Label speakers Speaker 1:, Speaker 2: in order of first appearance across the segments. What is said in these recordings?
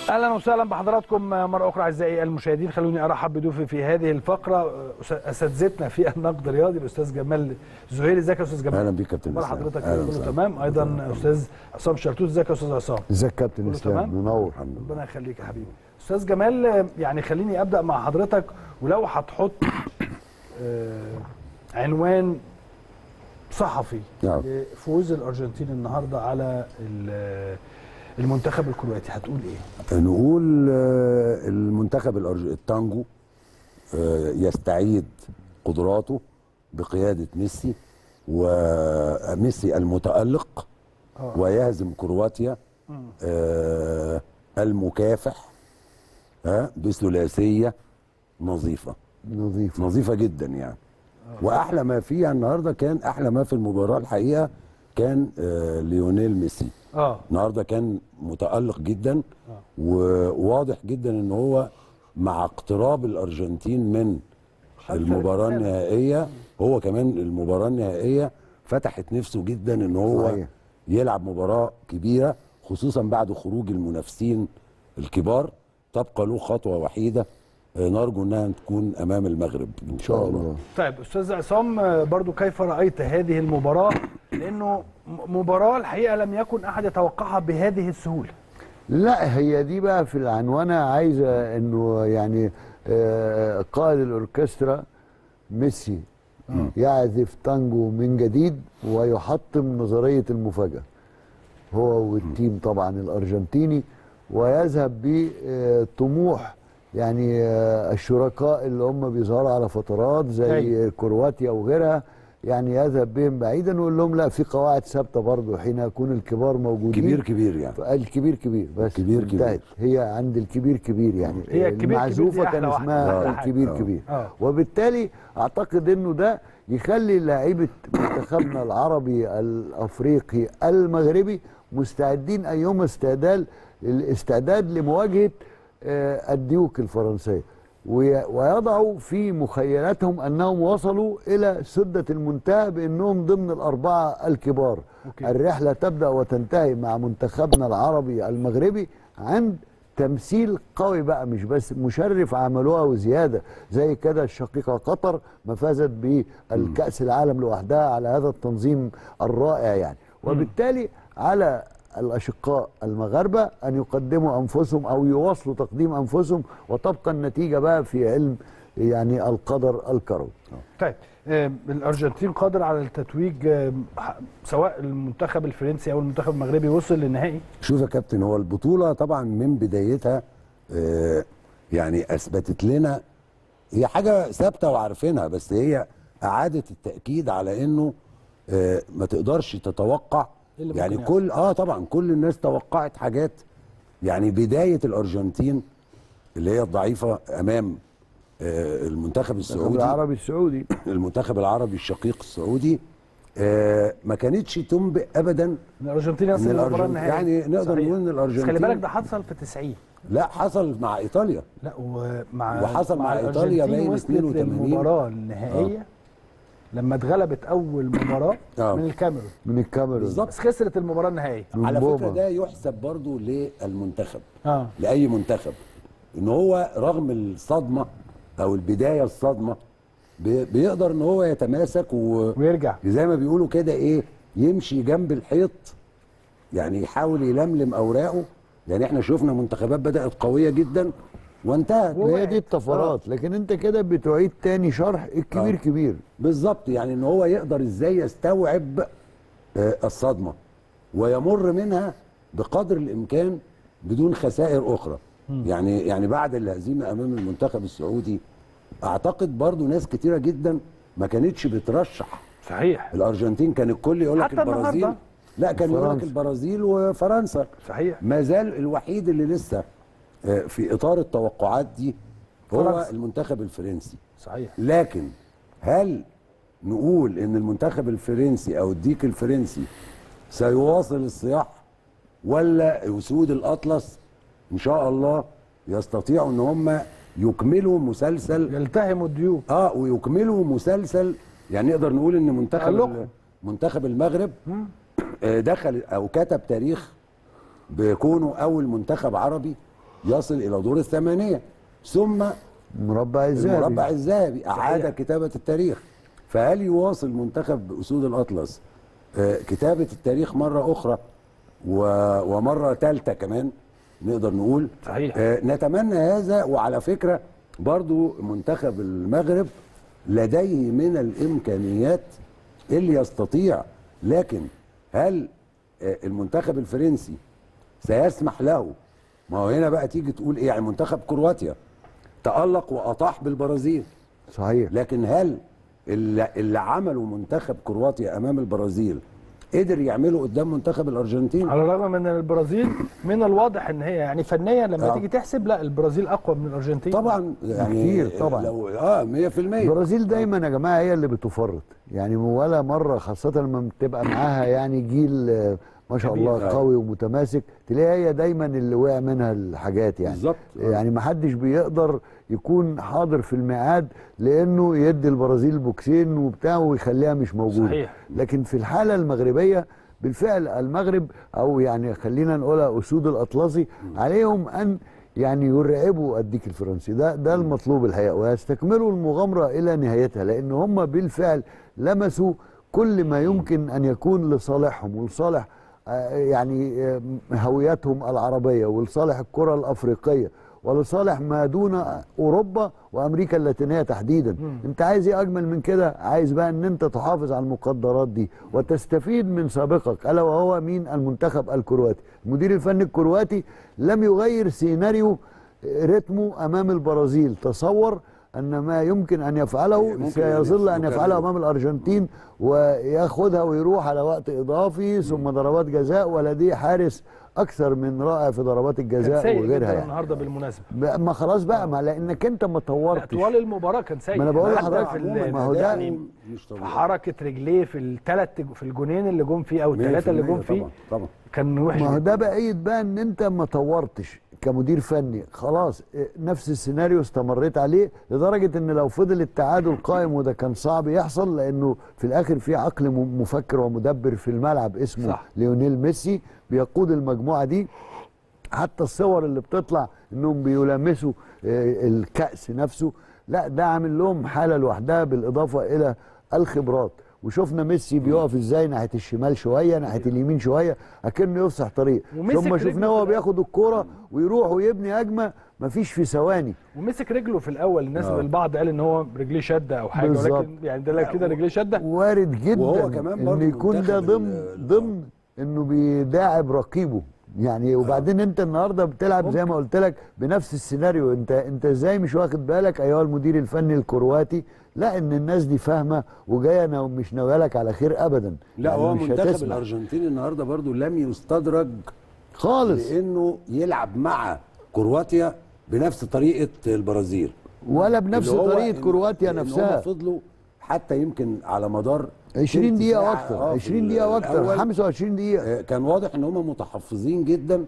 Speaker 1: اهلا وسهلا بحضراتكم مره اخرى اعزائي المشاهدين خلوني ارحب بضيوفي في هذه الفقره اساتذتنا في النقد الرياضي الاستاذ جمال زهيري ازيك يا استاذ جمال
Speaker 2: اهلا بيك يا كابتن
Speaker 1: اخبار
Speaker 2: اسلام
Speaker 1: حضرتك
Speaker 2: أهلاً
Speaker 1: كله
Speaker 2: وسهلاً.
Speaker 1: تمام ايضا استاذ عصام شلتوت ازيك يا استاذ عصام
Speaker 3: ازيك كابتن
Speaker 1: كله
Speaker 3: اسلام
Speaker 1: تمام؟
Speaker 3: منور
Speaker 1: ربنا يخليك يا حبيبي استاذ جمال يعني خليني ابدا مع حضرتك ولو هتحط آه، عنوان صحفي
Speaker 2: نعم.
Speaker 1: لفوز الارجنتين النهارده على ال- المنتخب الكرواتي هتقول ايه؟
Speaker 2: نقول آه، المنتخب الأرج... التانجو آه، يستعيد قدراته بقيادة ميسي وميسي المتألق
Speaker 1: اه
Speaker 2: ويهزم كرواتيا آه، المكافح آه، بثلاثية نظيفة
Speaker 3: نظيف
Speaker 2: نظيفة جدا يعني واحلى ما فيها النهارده كان احلى ما في المباراه الحقيقه كان آه ليونيل ميسي
Speaker 1: اه
Speaker 2: النهارده كان متالق جدا
Speaker 1: آه.
Speaker 2: وواضح جدا ان هو مع اقتراب الارجنتين من
Speaker 1: خد
Speaker 2: المباراه
Speaker 1: فرق ثابت.
Speaker 2: النهائيه هو كمان المباراه النهائيه فتحت نفسه جدا ان هو
Speaker 3: صحيح.
Speaker 2: يلعب مباراه كبيره خصوصا بعد خروج المنافسين الكبار تبقى له خطوه وحيده آه، نرجو انها تكون امام المغرب ان
Speaker 3: ان شاء الله
Speaker 1: طيب استاذ عصام آه، برضو كيف رايت هذه المباراه؟ لانه م- مباراه الحقيقه لم يكن احد يتوقعها بهذه السهوله
Speaker 3: لا هي دي بقى في العنوانه عايزه انه يعني آه، قائد الاوركسترا ميسي يعزف تانجو من جديد ويحطم نظريه المفاجاه هو والتيم طبعا الارجنتيني ويذهب بطموح يعني آه، الشركاء اللي هم بيظهروا على فترات زي
Speaker 1: أيوة.
Speaker 3: كرواتيا وغيرها يعني يذهب بهم بعيدا ويقول لهم لا في قواعد ثابته برضه حين يكون الكبار موجودين
Speaker 2: كبير كبير يعني
Speaker 3: الكبير كبير بس
Speaker 2: الكبير كبير.
Speaker 3: انتهت. هي عند الكبير كبير يعني
Speaker 1: هي الكبير كبير دي
Speaker 3: المعزوفه
Speaker 1: أحلى
Speaker 3: كان
Speaker 1: واحدة،
Speaker 3: اسمها
Speaker 1: أحلى حاجة.
Speaker 3: الكبير
Speaker 2: آه.
Speaker 3: كبير
Speaker 1: آه.
Speaker 3: وبالتالي اعتقد انه ده يخلي لاعيبه منتخبنا العربي الافريقي المغربي مستعدين ايهم استعداد الاستعداد لمواجهه آه، الديوك الفرنسيه وي- ويضعوا في مخيلاتهم انهم وصلوا الى سده المنتهى بانهم ضمن الاربعه الكبار
Speaker 1: أوكي.
Speaker 3: الرحله تبدا وتنتهي مع منتخبنا العربي المغربي عند تمثيل قوي بقى مش بس مشرف عملوها وزياده زي كده الشقيقه قطر ما فازت بالكاس العالم لوحدها على هذا التنظيم الرائع يعني وبالتالي على الاشقاء المغاربه ان يقدموا انفسهم او يواصلوا تقديم انفسهم وتبقى النتيجه بقى في علم يعني القدر الكروي
Speaker 1: طيب آه، الارجنتين قادر على التتويج آه، ح- سواء المنتخب الفرنسي او المنتخب المغربي وصل للنهائي
Speaker 2: شوف يا كابتن هو البطولة طبعا من بدايتها آه، يعني أثبتت لنا هي حاجة ثابتة وعارفينها بس هي أعادت التأكيد على إنه آه، ما تقدرش تتوقع
Speaker 1: إيه اللي
Speaker 2: يعني
Speaker 1: ممكن
Speaker 2: كل اه طبعا كل الناس توقعت حاجات يعني بداية الأرجنتين اللي هي الضعيفة أمام آه، المنتخب السعودي
Speaker 3: العربي السعودي
Speaker 2: المنتخب العربي الشقيق السعودي آه، ما كانتش تنبئ أبدا
Speaker 1: ان الارجنتين
Speaker 2: إن
Speaker 1: يصل للمباراه
Speaker 2: الأرجنتين
Speaker 1: النهائيه
Speaker 2: يعني نقدر
Speaker 1: صحيح.
Speaker 2: نقول إن
Speaker 1: بس
Speaker 2: الأرجنتين
Speaker 1: خلي بالك ده حصل في 90
Speaker 2: لا حصل مع ايطاليا
Speaker 1: لا ومع
Speaker 2: وحصل مع إيطاليا
Speaker 1: الأرجنتين
Speaker 2: باين
Speaker 1: وصلت
Speaker 2: 82.
Speaker 1: للمباراه النهائيه لما اتغلبت اول مباراه
Speaker 2: آه.
Speaker 1: من الكاميرون
Speaker 3: من الكاميرون
Speaker 2: بالظبط.
Speaker 1: بس خسرت المباراه النهائيه
Speaker 3: من
Speaker 2: على
Speaker 3: بوما.
Speaker 2: فكره ده يحسب برضو للمنتخب
Speaker 1: اه
Speaker 2: لاي منتخب ان هو رغم الصدمه او البدايه الصدمه بي- بيقدر ان هو يتماسك و-
Speaker 1: ويرجع
Speaker 2: زي ما بيقولوا كده ايه يمشي جنب الحيط يعني يحاول يلملم اوراقه يعني احنا شفنا منتخبات بدات قويه جدا وانتهت
Speaker 3: وهي دي الطفرات لكن انت كده بتعيد تاني شرح الكبير
Speaker 2: آه.
Speaker 3: كبير
Speaker 2: بالظبط يعني ان هو يقدر ازاي يستوعب آه، الصدمه ويمر منها بقدر الامكان بدون خسائر اخرى يعني يعني بعد الهزيمه امام المنتخب السعودي اعتقد برضو ناس كتيره جدا ما كانتش بترشح
Speaker 1: صحيح
Speaker 2: الارجنتين كان الكل يقول لك
Speaker 1: حتى
Speaker 2: البرازيل
Speaker 1: النهاردة.
Speaker 2: لا كان يقول لك
Speaker 3: فرنسا.
Speaker 2: البرازيل وفرنسا
Speaker 1: صحيح
Speaker 2: ما زال الوحيد اللي لسه آه، في اطار التوقعات دي هو
Speaker 1: فرنسا.
Speaker 2: المنتخب الفرنسي
Speaker 1: صحيح
Speaker 2: لكن هل نقول ان المنتخب الفرنسي او الديك الفرنسي سيواصل الصياح ولا اسود الاطلس ان شاء الله يستطيعوا ان هم يكملوا مسلسل
Speaker 1: يلتهموا الديوك
Speaker 2: اه ويكملوا مسلسل يعني نقدر نقول ان منتخب
Speaker 1: تألقهم.
Speaker 2: ال- منتخب المغرب آه، دخل او كتب تاريخ بكونه اول منتخب عربي يصل الى دور الثمانيه ثم
Speaker 3: مربع الذهبي
Speaker 2: المربع الذهبي اعاد كتابه التاريخ فهل يواصل منتخب اسود الاطلس آه، كتابه التاريخ مره اخرى و- ومره ثالثه كمان نقدر نقول
Speaker 1: صحيح.
Speaker 2: آه، نتمنى هذا وعلى فكره برضو منتخب المغرب لديه من الامكانيات اللي يستطيع لكن هل آه، المنتخب الفرنسي سيسمح له ما هو هنا بقى تيجي تقول ايه يعني منتخب كرواتيا تألق وأطاح بالبرازيل
Speaker 3: صحيح
Speaker 2: لكن هل اللي, اللي عمله منتخب كرواتيا أمام البرازيل قدر يعمله قدام منتخب الأرجنتين
Speaker 1: على الرغم من ان البرازيل من الواضح ان هي يعني فنيا لما
Speaker 2: آه.
Speaker 1: تيجي تحسب لا البرازيل اقوى من الارجنتين
Speaker 2: طبعا يعني
Speaker 3: كتير طبعا.
Speaker 2: لو اه 100%
Speaker 3: البرازيل دايما يا جماعه هي اللي بتفرط يعني ولا مره خاصه لما بتبقى معاها يعني جيل آه، ما شاء
Speaker 2: كبير.
Speaker 3: الله
Speaker 2: آه.
Speaker 3: قوي ومتماسك تلاقيها هي دايما اللي وقع منها الحاجات يعني
Speaker 2: بالظبط. آه.
Speaker 3: يعني ما حدش بيقدر يكون حاضر في الميعاد لانه يدي البرازيل بوكسين وبتاع ويخليها مش موجوده
Speaker 1: صحيح.
Speaker 3: لكن في الحاله المغربيه بالفعل المغرب او يعني خلينا نقولها اسود الاطلسي عليهم ان يعني يرعبوا الديك الفرنسي ده ده المطلوب الحقيقه ويستكملوا المغامره الى نهايتها لان هم بالفعل لمسوا كل ما يمكن ان يكون لصالحهم ولصالح آه، يعني آه، هويتهم العربيه ولصالح الكره الافريقيه ولصالح ما دون اوروبا وامريكا اللاتينيه تحديدا انت عايز ايه اجمل من كده عايز بقى ان انت تحافظ على المقدرات دي وتستفيد من سابقك الا وهو مين المنتخب الكرواتي المدير الفني الكرواتي لم يغير سيناريو رتمه امام البرازيل تصور ان ما يمكن ان يفعله
Speaker 2: ممكن
Speaker 3: سيظل ان
Speaker 2: يكمل.
Speaker 3: يفعله امام الارجنتين وياخدها ويروح على وقت اضافي ثم ضربات جزاء ولديه حارس اكثر من رائع في ضربات
Speaker 1: كان
Speaker 3: الجزاء
Speaker 1: سيء
Speaker 3: وغيرها
Speaker 1: جدا
Speaker 3: يعني
Speaker 1: النهارده بالمناسبه
Speaker 3: بقى- ما خلاص بقى ما لانك انت ما
Speaker 1: لا،
Speaker 3: طورتش
Speaker 1: طوال المباراه كان سيء
Speaker 3: ما أنا بقول
Speaker 1: حتى
Speaker 3: لحضرتك
Speaker 1: في
Speaker 2: عموماً
Speaker 1: ال-
Speaker 3: ما هو ده-
Speaker 1: يعني
Speaker 2: مش
Speaker 1: في
Speaker 2: طبيعي.
Speaker 1: حركه رجليه في الثلاث في الجونين اللي جم فيه او الثلاثه اللي جم
Speaker 2: 100%
Speaker 1: فيه
Speaker 2: طبعا طبعا
Speaker 1: كان وحش
Speaker 3: ما هو
Speaker 1: جداً.
Speaker 3: ده بعيد بقى ان انت ما طورتش كمدير فني خلاص إيه، نفس السيناريو استمريت عليه لدرجه ان لو فضل التعادل قائم وده كان صعب يحصل لانه في الاخر في عقل م- مفكر ومدبر في الملعب اسمه
Speaker 1: صح.
Speaker 3: صح. ليونيل ميسي بيقود المجموعه دي حتى الصور اللي بتطلع انهم بيلامسوا آه، الكأس نفسه لا ده عامل لهم حالة لوحدها بالإضافة إلى الخبرات وشفنا ميسي بيقف ازاي ناحيه الشمال شويه ناحيه اليمين شويه اكنه يفسح طريق
Speaker 1: ومسك
Speaker 3: ثم
Speaker 1: رجله
Speaker 3: شفناه هو
Speaker 1: في
Speaker 3: بياخد الكوره ويروح ويبني هجمه مفيش في ثواني
Speaker 1: ومسك رجله في الاول الناس
Speaker 2: آه.
Speaker 1: البعض قال ان هو رجليه شده او حاجه
Speaker 3: بالظبط.
Speaker 1: ولكن يعني ده كده رجليه شده
Speaker 3: وارد جدا
Speaker 2: وهو كمان
Speaker 3: ان
Speaker 2: برضه
Speaker 3: يكون ده
Speaker 2: منتخب
Speaker 3: ضمن
Speaker 2: ال-
Speaker 3: ضمن انه بيداعب رقيبه يعني وبعدين انت النهارده بتلعب زي ما قلت لك بنفس السيناريو انت انت ازاي مش واخد بالك ايها المدير الفني الكرواتي لا ان الناس دي فاهمه وجايه ناو- مش ناويه لك على خير ابدا
Speaker 2: لا
Speaker 3: يعني
Speaker 2: هو
Speaker 3: مش
Speaker 2: منتخب
Speaker 3: هتسمع.
Speaker 2: الارجنتين النهارده برضو لم يستدرج
Speaker 3: خالص
Speaker 2: لانه يلعب مع كرواتيا بنفس طريقه البرازيل
Speaker 3: ولا بنفس
Speaker 2: اللي هو
Speaker 3: طريقه
Speaker 2: إن-
Speaker 3: كرواتيا
Speaker 2: إن هم
Speaker 3: نفسها
Speaker 2: فضلوا حتى يمكن على مدار
Speaker 3: 20
Speaker 2: تلت
Speaker 3: دقيقه
Speaker 2: ساعة،
Speaker 3: واكتر
Speaker 2: آه، في
Speaker 3: 20 دقيقه واكتر
Speaker 2: الأول.
Speaker 3: 25 دقيقه
Speaker 2: آه، كان واضح ان هم متحفظين جدا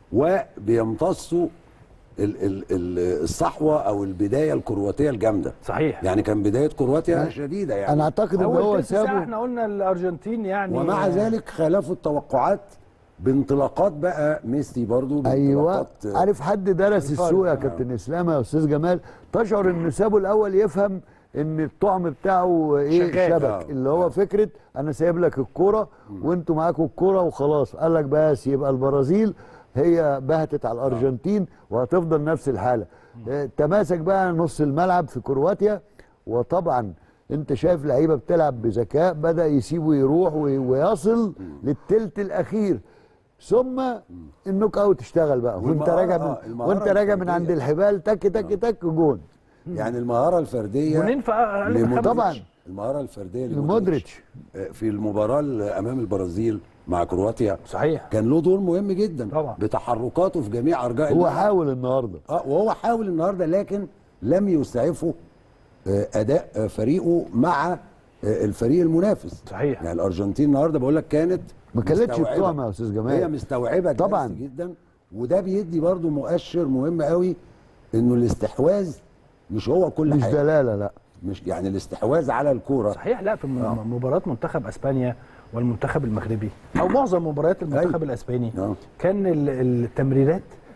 Speaker 2: وبيمتصوا ال- ال- ال- الصحوه او البدايه الكرواتيه الجامده
Speaker 1: صحيح
Speaker 2: يعني كان بدايه كرواتيا شديده يعني
Speaker 3: انا اعتقد ان
Speaker 1: اول
Speaker 3: هو
Speaker 1: تلت ساعه
Speaker 3: سابه
Speaker 1: احنا قلنا الارجنتين يعني
Speaker 2: ومع ذلك خالفوا التوقعات بانطلاقات بقى ميسي برضو
Speaker 3: ايوه
Speaker 2: بانطلاقات
Speaker 3: عارف حد درس
Speaker 1: الفرق.
Speaker 3: السوق يا
Speaker 1: آه.
Speaker 3: كابتن اسلام يا استاذ جمال تشعر ان سابه الاول يفهم ان الطعم بتاعه ايه
Speaker 1: شغال.
Speaker 3: شبك
Speaker 2: آه.
Speaker 3: اللي هو فكره انا سايب لك الكوره وانتوا معاكم الكوره وخلاص قال لك بس يبقى البرازيل هي بهتت على الارجنتين وهتفضل نفس الحاله آه، تماسك بقى نص الملعب في كرواتيا وطبعا انت شايف لعيبه بتلعب بذكاء بدا يسيبه يروح وي- ويصل للتلت الاخير ثم النوك اوت اشتغل بقى وانت
Speaker 2: والمهارة-
Speaker 3: راجع من
Speaker 2: آه، المهارة
Speaker 3: وانت راجع من
Speaker 2: الفردية.
Speaker 3: عند الحبال تك تك تك جون
Speaker 2: يعني المهاره الفرديه
Speaker 1: جونين في اقل من
Speaker 2: لمودريتش.
Speaker 1: خمس
Speaker 3: طبعا.
Speaker 2: المهاره الفرديه
Speaker 3: لمودريتش
Speaker 2: آه، في المباراه اللي امام البرازيل مع كرواتيا
Speaker 1: صحيح
Speaker 2: كان له دور مهم جدا
Speaker 1: طبعا.
Speaker 2: بتحركاته في جميع ارجاء
Speaker 3: هو
Speaker 2: الملعب.
Speaker 3: حاول النهارده
Speaker 2: اه وهو حاول النهارده لكن لم يسعفه آه، اداء آه، فريقه مع آه، الفريق المنافس
Speaker 1: صحيح.
Speaker 2: يعني الارجنتين النهارده بقول لك كانت
Speaker 3: ما كانتش
Speaker 2: مستوعبة.
Speaker 3: بطعم يا استاذ جمال
Speaker 2: هي مستوعبه الدرس
Speaker 3: طبعاً.
Speaker 2: جدا وده بيدي برضو مؤشر مهم قوي انه الاستحواذ مش هو كل
Speaker 3: مش
Speaker 2: حاجه
Speaker 3: دلاله لا
Speaker 2: مش يعني الاستحواذ على الكوره
Speaker 1: صحيح لا في م- مباراه منتخب اسبانيا والمنتخب المغربي او معظم مباريات المنتخب
Speaker 2: أيوة.
Speaker 1: الاسباني
Speaker 2: آه.
Speaker 1: كان ال- التمريرات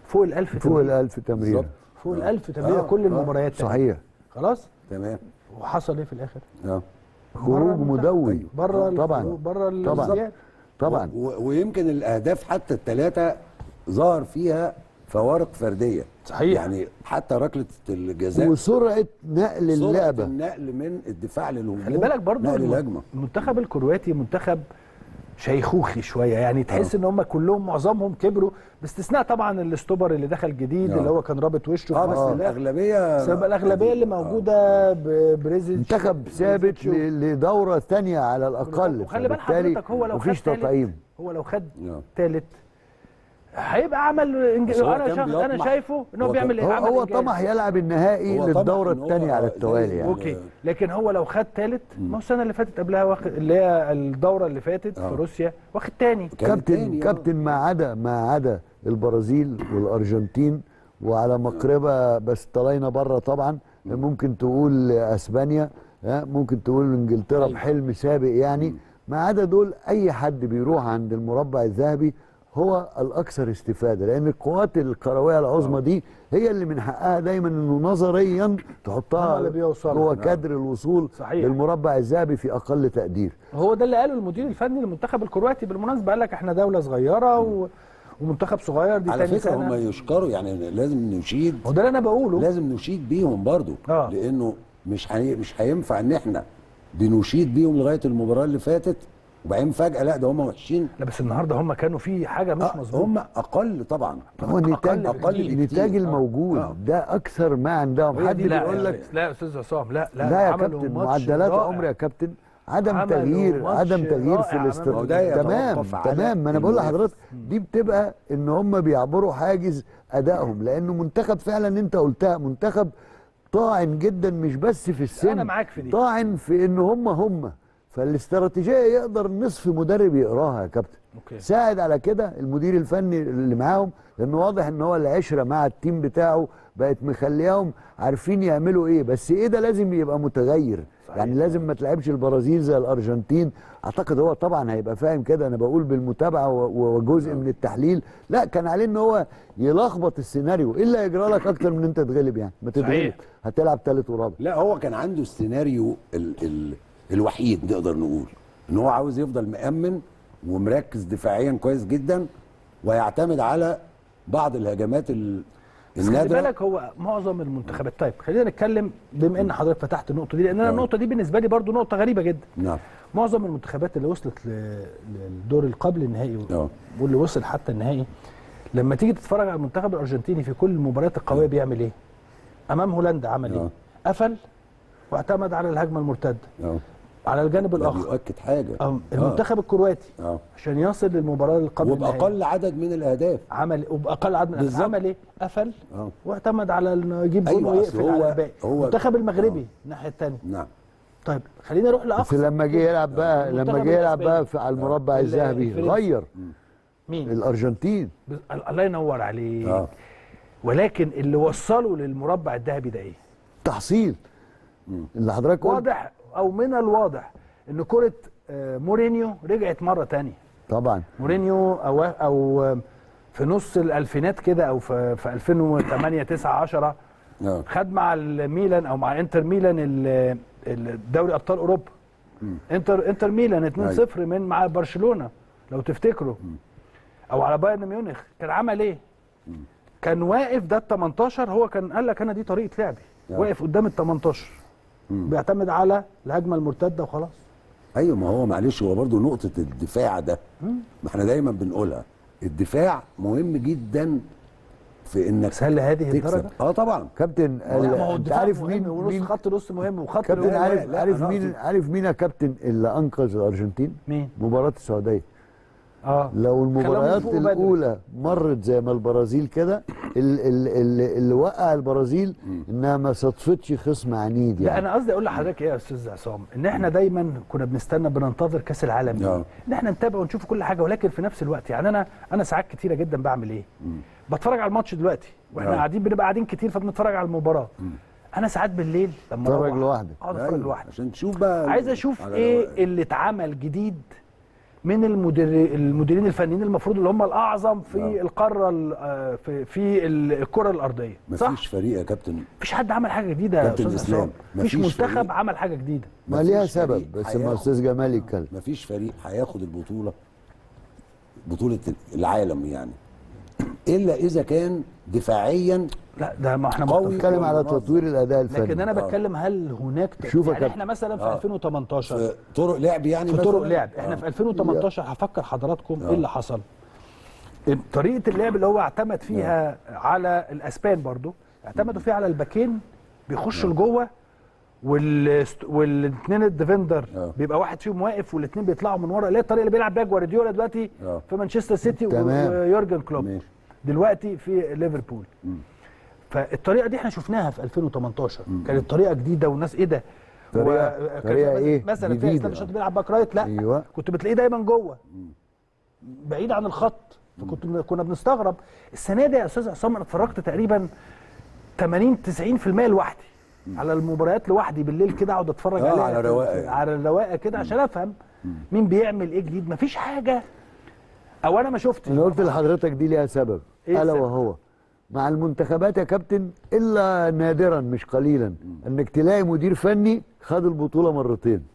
Speaker 1: فوق ال 1000
Speaker 3: فوق ال
Speaker 1: تمريره
Speaker 3: 1000 تمريره
Speaker 2: بالظبط.
Speaker 1: فوق ال 1000 تمريره
Speaker 2: آه،
Speaker 1: كل
Speaker 2: آه،
Speaker 1: المباريات تقريباً.
Speaker 3: صحيح
Speaker 1: خلاص
Speaker 2: تمام
Speaker 1: وحصل ايه في الاخر؟
Speaker 2: اه
Speaker 3: خروج مدوي
Speaker 1: بره
Speaker 3: طبعا
Speaker 1: بره
Speaker 3: طبعا
Speaker 1: الزيادة.
Speaker 3: طبعا
Speaker 2: و- و- ويمكن الاهداف حتى الثلاثه ظهر فيها فوارق فرديه
Speaker 1: صحيح.
Speaker 2: يعني حتى ركله الجزاء
Speaker 3: وسرعه نقل
Speaker 2: سرعة
Speaker 3: اللعبه
Speaker 2: النقل من الدفاع للهجوم
Speaker 1: خلي بالك برضو
Speaker 2: نقل
Speaker 1: الم-
Speaker 2: الهجمه
Speaker 1: المنتخب الكرواتي منتخب شيخوخي شويه يعني تحس ان هم كلهم معظمهم كبروا باستثناء طبعا الاستوبر اللي دخل جديد
Speaker 2: آه.
Speaker 1: اللي هو كان رابط وشه
Speaker 2: اه
Speaker 1: في
Speaker 2: بس
Speaker 1: مصر.
Speaker 2: الاغلبيه
Speaker 1: بس يبقى الاغلبيه اللي موجوده ببريزيتش
Speaker 3: منتخب ثابت
Speaker 1: بريزيتش و-
Speaker 3: ل- لدوره ثانيه على الاقل
Speaker 1: وخلي بال
Speaker 3: فبالتالي
Speaker 1: حضرتك هو لو خد
Speaker 3: مفيش
Speaker 1: تالت
Speaker 3: تطعيم
Speaker 1: هو لو خد
Speaker 2: آه.
Speaker 1: ثالث هيبقى عمل إنج...
Speaker 2: بس هو
Speaker 1: انا
Speaker 2: كان
Speaker 1: شخص انا
Speaker 2: بيطمح.
Speaker 1: شايفه ان هو
Speaker 2: هو
Speaker 1: بيعمل
Speaker 2: كان-
Speaker 1: ايه
Speaker 3: هو,
Speaker 1: عمل
Speaker 3: هو
Speaker 1: إنجاز.
Speaker 3: طمح يلعب النهائي
Speaker 2: هو طمح
Speaker 3: للدوره
Speaker 2: إن هو
Speaker 3: الثانيه على
Speaker 2: زي-
Speaker 3: التوالي يعني
Speaker 1: اوكي لكن هو لو خد ثالث ما هو السنه اللي فاتت قبلها واخد اللي هي الدوره اللي فاتت
Speaker 2: آه.
Speaker 1: في روسيا واخد تاني
Speaker 2: كان
Speaker 3: كابتن
Speaker 2: التاني، آه.
Speaker 3: كابتن ما عدا ما عدا البرازيل والارجنتين وعلى مقربه بس طلعنا بره طبعا ممكن تقول اسبانيا ها، ممكن تقول انجلترا
Speaker 2: أيوة.
Speaker 3: بحلم سابق يعني ما عدا دول اي حد بيروح عند المربع الذهبي هو الاكثر استفاده لان القوات الكرويه العظمى دي هي اللي من حقها دايما انه نظريا
Speaker 1: هم
Speaker 3: تحطها
Speaker 1: اللي بيوصلوا.
Speaker 3: هو
Speaker 1: نعم.
Speaker 3: كادر الوصول
Speaker 1: صحيح.
Speaker 3: للمربع الذهبي في اقل تقدير
Speaker 1: هو ده اللي قاله المدير الفني للمنتخب الكرواتي بالمناسبه قال لك احنا دوله صغيره و... ومنتخب صغير دي
Speaker 2: على
Speaker 1: تاني
Speaker 2: فكره
Speaker 1: سنه
Speaker 2: هم يشكروا يعني لازم نشيد
Speaker 1: هو ده اللي انا بقوله
Speaker 2: لازم نشيد بيهم برضو
Speaker 1: آه.
Speaker 2: لانه مش هي... مش هينفع ان احنا بنشيد بيهم لغايه المباراه اللي فاتت وبعدين فجاه لا ده هم وحشين
Speaker 1: لا بس النهارده هم كانوا في حاجه مش
Speaker 2: آه
Speaker 1: مظبوطه
Speaker 2: هم اقل طبعا
Speaker 3: هو النتاج
Speaker 1: أقل بكتير.
Speaker 3: النتاج
Speaker 2: بكتير.
Speaker 3: الموجود
Speaker 2: آه.
Speaker 3: ده اكثر ما عندهم
Speaker 1: هي
Speaker 3: حد
Speaker 1: دي لا
Speaker 3: بيقول
Speaker 1: يا
Speaker 3: لك
Speaker 1: لا يا استاذ عصام لا لا
Speaker 3: لا يا
Speaker 1: عملوا
Speaker 3: كابتن
Speaker 1: ماتش
Speaker 3: معدلات
Speaker 1: رائع.
Speaker 3: عمر يا كابتن عدم
Speaker 1: عملوا
Speaker 3: تغيير
Speaker 1: ماتش
Speaker 3: عدم تغيير في
Speaker 1: رائع
Speaker 3: الاستر...
Speaker 2: ما هو ده يتوقف
Speaker 3: تمام
Speaker 2: على
Speaker 3: تمام ما انا بقول
Speaker 2: المنافس.
Speaker 3: لحضرتك دي بتبقى ان هم بيعبروا حاجز ادائهم لانه منتخب فعلا انت قلتها منتخب طاعن جدا مش بس في السن
Speaker 1: أنا معاك في دي.
Speaker 3: طاعن في ان هم هم فالاستراتيجيه يقدر نصف مدرب يقراها يا كابتن
Speaker 1: أوكي.
Speaker 3: ساعد على كده المدير الفني اللي معاهم لانه واضح ان هو العشره مع التيم بتاعه بقت مخلياهم عارفين يعملوا ايه بس ايه ده لازم يبقى متغير
Speaker 1: صحيح.
Speaker 3: يعني لازم ما تلعبش البرازيل زي الارجنتين اعتقد هو طبعا هيبقى فاهم كده انا بقول بالمتابعه و- وجزء من التحليل لا كان عليه ان هو يلخبط السيناريو ايه اللي هيجرى لك اكتر من انت تتغلب يعني ما تتغلب
Speaker 1: صحيح.
Speaker 3: هتلعب ثالث ورابع
Speaker 2: لا هو كان عنده السيناريو ال ال الوحيد نقدر نقول ان هو عاوز يفضل مأمن ومركز دفاعيا كويس جدا ويعتمد على بعض الهجمات ال-
Speaker 1: بس خلي
Speaker 2: النادره
Speaker 1: بالك هو معظم المنتخبات طيب خلينا نتكلم بما ان حضرتك فتحت النقطه دي لان انا
Speaker 2: آه.
Speaker 1: النقطه دي بالنسبه لي برضو نقطه غريبه جدا
Speaker 2: نعم
Speaker 1: معظم المنتخبات اللي وصلت ل- للدور القبل النهائي
Speaker 2: آه.
Speaker 1: واللي وصل حتى النهائي لما تيجي تتفرج على المنتخب الارجنتيني في كل المباريات القويه بيعمل ايه؟ امام هولندا عمل ايه؟
Speaker 2: آه.
Speaker 1: قفل واعتمد على الهجمه المرتده
Speaker 2: اه
Speaker 1: على الجانب
Speaker 2: ده
Speaker 1: الاخر
Speaker 2: بيؤكد حاجه
Speaker 1: آه، المنتخب الكرواتي
Speaker 2: اه
Speaker 1: عشان يصل للمباراه اللي قبل النهائي
Speaker 2: وباقل عدد من الاهداف
Speaker 1: عمل وباقل عدد من الأهداف.
Speaker 2: بالظبط.
Speaker 1: عمل ايه؟ قفل
Speaker 2: اه
Speaker 1: واعتمد على انه يجيب جول
Speaker 2: أيوة،
Speaker 1: ويقفل
Speaker 2: أصل
Speaker 1: على
Speaker 2: هو-
Speaker 1: الباقي
Speaker 2: هو-
Speaker 1: المنتخب المغربي الناحيه الثانيه
Speaker 2: نعم
Speaker 1: طيب خلينا نروح
Speaker 3: بس
Speaker 1: لاقصى
Speaker 3: لما جه يلعب بقى لما
Speaker 1: المنتخب
Speaker 3: جه يلعب بقى
Speaker 1: الأسباني.
Speaker 3: في على المربع
Speaker 1: ال-
Speaker 3: الذهبي
Speaker 1: الفرنسي.
Speaker 3: غير
Speaker 1: مين؟
Speaker 3: الارجنتين
Speaker 1: بس- الله ينور عليك
Speaker 2: اه
Speaker 1: ولكن اللي وصله للمربع الذهبي ده ايه؟
Speaker 3: تحصيل اللي حضرتك قلت
Speaker 1: واضح او من الواضح ان كره آه، مورينيو رجعت مره تانية
Speaker 3: طبعا
Speaker 1: مورينيو او او آه، في نص الالفينات كده او في في 2008 9 10
Speaker 2: اه
Speaker 1: خد مع الميلان او مع انتر ميلان ال- ال- دوري ابطال اوروبا انتر انتر ميلان 2-0 من مع برشلونه لو تفتكروا او على بايرن ميونخ كان عمل ايه؟ كان واقف ده ال 18 هو كان قال لك انا دي طريقه لعبي
Speaker 2: آه.
Speaker 1: واقف قدام ال 18 بيعتمد على الهجمه المرتده وخلاص
Speaker 2: ايوه ما هو معلش هو برضو نقطه الدفاع ده ما احنا دايما بنقولها الدفاع مهم جدا في انك
Speaker 1: بس هل لهذه
Speaker 2: تكسب
Speaker 1: الدرجه؟
Speaker 2: اه طبعا
Speaker 3: كابتن
Speaker 1: لا ما هو
Speaker 3: انت
Speaker 1: الدفاع
Speaker 3: عارف
Speaker 1: مهم
Speaker 3: مين
Speaker 1: ونص
Speaker 3: مين
Speaker 1: خط نص مهم وخط
Speaker 3: كابتن
Speaker 1: الهجوم-
Speaker 3: عارف
Speaker 2: لا،
Speaker 3: عارف
Speaker 2: أنا
Speaker 3: مين
Speaker 2: قصدي-
Speaker 3: عارف مين يا كابتن اللي انقذ الارجنتين
Speaker 1: مين؟
Speaker 3: مباراه السعوديه
Speaker 1: اه
Speaker 3: لو المباريات
Speaker 1: يفوقوا بدري.
Speaker 3: الاولى مرت زي ما البرازيل كده ال- ال- ال- اللي وقع البرازيل انها ما صدفتش خصم عنيد
Speaker 1: لا
Speaker 3: يعني
Speaker 1: انا قصدي اقول لحضرتك ايه يا استاذ عصام ان احنا دايما كنا بنستنى بننتظر كاس العالم دي
Speaker 2: آه.
Speaker 1: ان احنا نتابع ونشوف كل حاجه ولكن في نفس الوقت يعني انا انا ساعات كتيره جدا بعمل ايه بتفرج على الماتش دلوقتي واحنا
Speaker 2: آه.
Speaker 1: قاعدين بنبقى قاعدين كتير فبنتفرج على المباراه انا ساعات بالليل لما
Speaker 3: تتفرج
Speaker 1: أروح
Speaker 3: لوحدك.
Speaker 1: اقعد اتفرج
Speaker 2: أيوة،
Speaker 1: لوحدي
Speaker 2: عشان تشوف بقى
Speaker 1: عايز اشوف
Speaker 2: على
Speaker 1: ايه
Speaker 2: رواق.
Speaker 1: اللي اتعمل جديد من المدير المديرين الفنيين المفروض اللي هم الاعظم في
Speaker 2: آه.
Speaker 1: القاره ال- آه، في في ال- الكره الارضيه صح
Speaker 2: مفيش فريق يا كابتن
Speaker 1: مفيش حد عمل حاجه جديده يا
Speaker 2: كابتن
Speaker 1: استاذ
Speaker 2: إسلام،
Speaker 1: عصام مفيش
Speaker 2: مفيش
Speaker 1: منتخب
Speaker 2: فريق.
Speaker 1: عمل حاجه جديده
Speaker 3: ما
Speaker 2: مفيش
Speaker 3: ليها
Speaker 2: فريق
Speaker 3: سبب بس ما
Speaker 2: هياخد-
Speaker 3: استاذ جمال يتكلم
Speaker 2: مفيش فريق هياخد البطوله بطوله العالم يعني الا اذا كان دفاعيا
Speaker 1: لا ده ما احنا
Speaker 2: قوي.
Speaker 1: متفقين.
Speaker 3: بتكلم على
Speaker 2: منظم.
Speaker 3: تطوير الاداء الفني
Speaker 1: لكن انا
Speaker 2: آه.
Speaker 1: بتكلم هل هناك ت-
Speaker 3: شوف يا
Speaker 1: يعني
Speaker 3: كابتن.
Speaker 1: احنا مثلا في
Speaker 2: آه.
Speaker 1: 2018
Speaker 2: في طرق لعب يعني
Speaker 1: في
Speaker 2: مثلاً؟
Speaker 1: طرق لعب احنا
Speaker 2: آه.
Speaker 1: في 2018 هفكر حضراتكم ايه اللي حصل طريقه اللعب اللي هو اعتمد فيها على الاسبان برضو اعتمدوا فيها على الباكين بيخشوا لجوه وال والاثنين الديفندر
Speaker 2: آه.
Speaker 1: بيبقى واحد فيهم واقف والاثنين بيطلعوا من ورا اللي هي الطريقه اللي بيلعب بيها جوارديولا دلوقتي
Speaker 2: آه.
Speaker 1: في مانشستر سيتي و-
Speaker 3: تمام.
Speaker 1: ويورجن كلوب
Speaker 2: ماشي.
Speaker 1: دلوقتي في ليفربول فالطريقه دي احنا شفناها في 2018 كانت طريقه جديده والناس ايه ده
Speaker 3: طريقة-
Speaker 1: هو كان
Speaker 3: طريقة
Speaker 1: مثلا-
Speaker 3: إيه؟
Speaker 1: مثلا في
Speaker 3: جديدة.
Speaker 1: اسلام الشاطر بيلعب باك رايت لا
Speaker 3: أيوة.
Speaker 1: كنت بتلاقيه دايما جوه بعيد عن الخط فكنت كنا بنستغرب السنه دي يا استاذ عصام انا اتفرجت تقريبا 80 90% لوحدي على المباريات لوحدي بالليل كده اقعد اتفرج
Speaker 2: آه،
Speaker 1: عليها
Speaker 2: على
Speaker 1: في-
Speaker 2: رواقة
Speaker 1: في-
Speaker 2: يعني.
Speaker 1: على الرواقه كده عشان افهم مين بيعمل ايه جديد مفيش حاجه او انا ما شفتش
Speaker 3: انا قلت لحضرتك دي ليها سبب
Speaker 1: إيه
Speaker 3: الا
Speaker 1: السبب؟
Speaker 3: وهو مع المنتخبات يا كابتن الا نادرا مش قليلا انك تلاقي مدير فني خد البطوله مرتين